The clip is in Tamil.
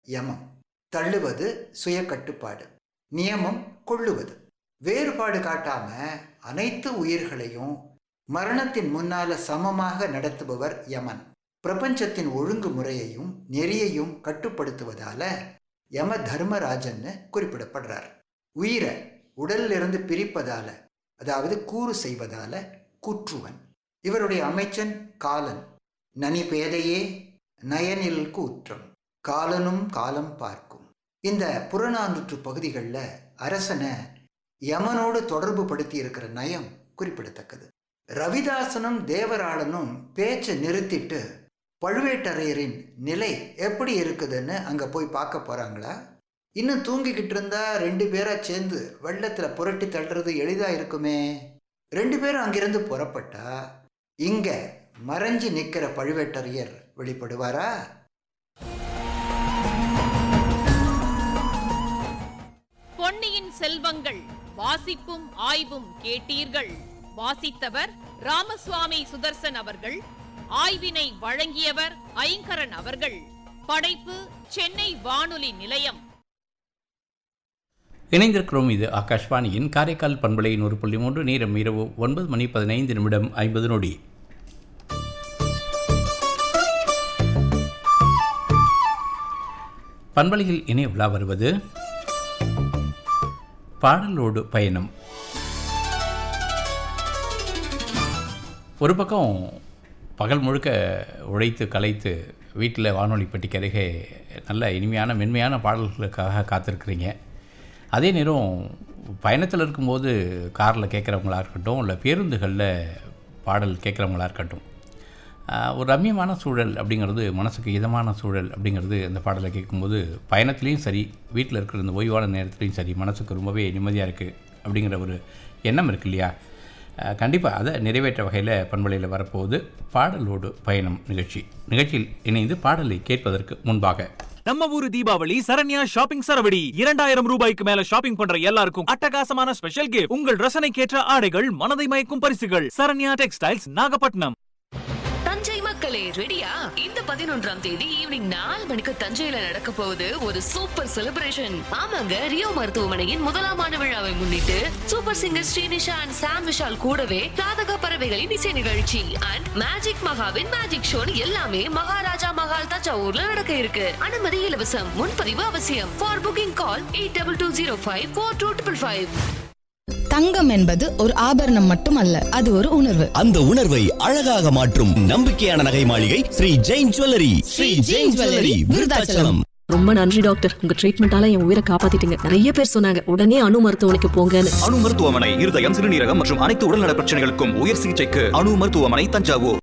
யமம் தள்ளுவது சுய கட்டுப்பாடு நியமம் கொள்ளுவது வேறுபாடு காட்டாம அனைத்து உயிர்களையும் மரணத்தின் முன்னால சமமாக நடத்துபவர் யமன் பிரபஞ்சத்தின் ஒழுங்குமுறையையும் நெறியையும் கட்டுப்படுத்துவதால யம தர்மராஜன்னு குறிப்பிடப்படுறார் உயிரை உடல்ல இருந்து பிரிப்பதால அதாவது கூறு செய்வதால கூற்றுவன் இவருடைய அமைச்சன் காலன் நனி பேதையே நயனில் கூற்றம் காலனும் காலம் பார்க்கும் இந்த புறநானூற்று பகுதிகளில் அரசனை யமனோடு தொடர்பு படுத்தி இருக்கிற நயம் குறிப்பிடத்தக்கது ரவிதாசனும் தேவராளனும் பேச்சை நிறுத்திட்டு பழுவேட்டரையரின் நிலை எப்படி இருக்குதுன்னு அங்கே போய் பார்க்க போகிறாங்களா இன்னும் தூங்கிக்கிட்டு இருந்தா ரெண்டு பேரா சேர்ந்து வெள்ளத்தில் புரட்டி தள்ளுறது எளிதாக இருக்குமே ரெண்டு பேரும் அங்கிருந்து புறப்பட்டா இங்கே மறைஞ்சு நிற்கிற பழுவேட்டரையர் வெளிப்படுவாரா பொன்னியின் செல்வங்கள் வாசிப்பும் ஆய்வும் கேட்டீர்கள் வாசித்தவர் ராமசுவாமி சுதர்சன் அவர்கள் ஆய்வினை வழங்கியவர் ஐங்கரன் அவர்கள் படைப்பு சென்னை வானொலி நிலையம் இணைந்திருக்கிறோம் இது ஆகாஷ்வாணியின் காரைக்கால் பண்பலை நூறு புள்ளி மூன்று நேரம் இரவு ஒன்பது மணி பதினைந்து நிமிடம் ஐம்பது நொடி பண்பலையில் இணைய விழா வருவது பாடலோடு பயணம் ஒரு பக்கம் பகல் முழுக்க உழைத்து கலைத்து வீட்டில் வானொலி பெட்டிக்கு அருகே நல்ல இனிமையான மென்மையான பாடல்களுக்காக காத்திருக்கிறீங்க அதே நேரம் பயணத்தில் இருக்கும்போது காரில் கேட்குறவங்களா இருக்கட்டும் இல்லை பேருந்துகளில் பாடல் கேட்குறவங்களா இருக்கட்டும் ஆஹ், ஒரு ரம்மியமான சூழல் அப்படிங்கிறது மனசுக்கு இதமான சூழல் அப்படிங்கிறது அந்த பாடலை கேட்கும்போது பயணத்துலேயும் சரி வீட்டில் இருக்கிற இந்த ஓய்வான நேரத்துலையும் சரி மனசுக்கு ரொம்பவே நிம்மதியாக இருக்குது அப்படிங்கிற ஒரு எண்ணம் இருக்கு இல்லையா கண்டிப்பாக அதை நிறைவேற்ற வகையில் பண்பலையில் வரப்போகுது பாடலோடு பயணம் நிகழ்ச்சி நிகழ்ச்சியில் இணைந்து பாடலை கேட்பதற்கு முன்பாக நம்ம ஊரு தீபாவளி சரண்யா ஷாப்பிங் சரவடி இரண்டாயிரம் ரூபாய்க்கு மேல ஷாப்பிங் பண்ற எல்லாருக்கும் அட்டகாசமான ஸ்பெஷல் கிஃப்ட் உங்கள் ரசனைக்கேற்ற ஆடைகள் மனதை மயக்கும் பரிசுகள் சரண்யா டெக்ஸ்டைல்ஸ் நாகப்பட்டினம் தஞ்சை மக்களே ரெடியா இந்த பதினொன்றாம் தேதி ஈவினிங் நாலு மணிக்கு தஞ்சையில நடக்க போகுது ஒரு சூப்பர் செலிப்ரேஷன் ஆமாங்க ரியோ மருத்துவமனையின் முதலாம் ஆண்டு விழாவை முன்னிட்டு super singer Srinisha and Sam Vishal கூடவே ராதக பறவைகளின் இசை நிகழ்ச்சி அண்ட் மேஜிக் மகாவின் மேஜிக் ஷோன் எல்லாமே மகாராஜா மகால் தஞ்சாவூர்ல நடக்க இருக்கு அனுமதி இலவசம் முன்பதிவு அவசியம் for booking call eight double two zero five four two triple five தங்கம் என்பது ஒரு ஆபரணம் மட்டுமல்ல அது ஒரு உணர்வு அந்த உணர்வை அழகாக மாற்றும் நம்பிக்கையான நகை மாளிகை ஸ்ரீ ஜெயின் ஜுவல்லரி ஸ்ரீ ஜெயின் ஜுவல்லரி விருதாச்சலம் ரொம்ப நன்றி டாக்டர் உங்க ட்ரீட்மெண்டால என் உயிரை காப்பாத்திட்டீங்க நிறைய பேர் சொன்னாங்க உடனே அணு மருத்துவமனைக்கு போங்கன்னு அணு மருத்துவமனை இருதயம் சிறுநீரகம் மற்றும் அனைத்து உடல்நல பிரச்சனைகளுக்கும் உயர் சிகிச்சைக்கு அணு மருத்துவமனை தஞ்சாவூர்